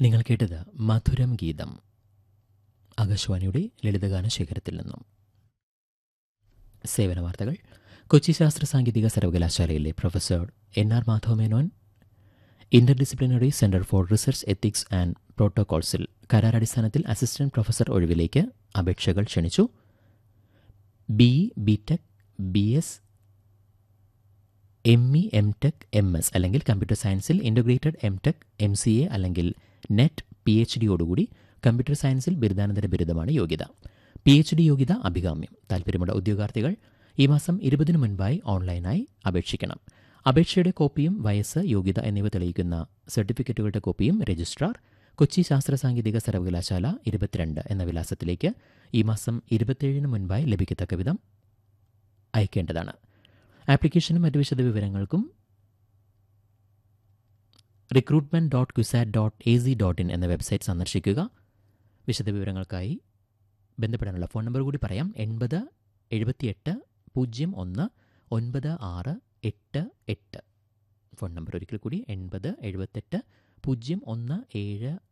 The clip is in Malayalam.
നിങ്ങൾ കേട്ടത് മധുരം ഗീതം ആകാശവാണിയുടെ ലളിതഗാന ശേഖരത്തിൽ നിന്നും സേവന വാർത്തകൾ കൊച്ചി ശാസ്ത്ര സാങ്കേതിക സർവകലാശാലയിലെ professor N R Madhava Menon interdisciplinary centre for research ethics and പ്രോട്ടോകോൾസിൽ കരാറടിസ്ഥാനത്തിൽ അസിസ്റ്റന്റ് പ്രൊഫസർ ഒഴിവിലേക്ക് അപേക്ഷകൾ ക്ഷണിച്ചു B B tech B S M E M tech M S അല്ലെങ്കിൽ കമ്പ്യൂട്ടർ സയൻസിൽ integrated M tech M C A അല്ലെങ്കിൽ നെറ്റ് പി എച്ച് ഡിയോടുകൂടി കമ്പ്യൂട്ടർ സയൻസിൽ ബിരുദാനന്തര ബിരുദമാണ് യോഗ്യത പി എച്ച് ഡി യോഗ്യത അഭികാമ്യം താൽപ്പര്യമുള്ള ഉദ്യോഗാർത്ഥികൾ ഈ മാസം ഇരുപതിനു മുൻപായി ഓൺലൈനായി അപേക്ഷിക്കണം അപേക്ഷയുടെ കോപ്പിയും വയസ്സ് യോഗ്യത എന്നിവ തെളിയിക്കുന്ന സർട്ടിഫിക്കറ്റുകളുടെ കോപ്പിയും രജിസ്ട്രാർ കൊച്ചി ശാസ്ത്ര സാങ്കേതിക സർവകലാശാല ഇരുപത്തിരണ്ട് എന്ന വിലാസത്തിലേക്ക് ഈ മാസം ഇരുപത്തിയേഴിന് മുൻപായി ലഭിക്കത്തക്ക വിധം അയക്കേണ്ടതാണ് ആപ്ലിക്കേഷനും മറ്റ് വിശദവിവരങ്ങൾക്കും recruitment dot CUSAT dot A C dot in എന്ന വെബ്സൈറ്റ് സന്ദർശിക്കുക വിശദവിവരങ്ങൾക്കായി ബന്ധപ്പെടാനുള്ള ഫോൺ നമ്പർ കൂടി പറയാം എൺപത് എഴുപത്തിയെട്ട് പൂജ്യം ഒന്ന് ഒൻപത് ആറ് എട്ട് എട്ട് ഫോൺ നമ്പർ ഒരിക്കൽ കൂടി എൺപത് എഴുപത്തെട്ട് പൂജ്യം ഒന്ന് ഏഴ്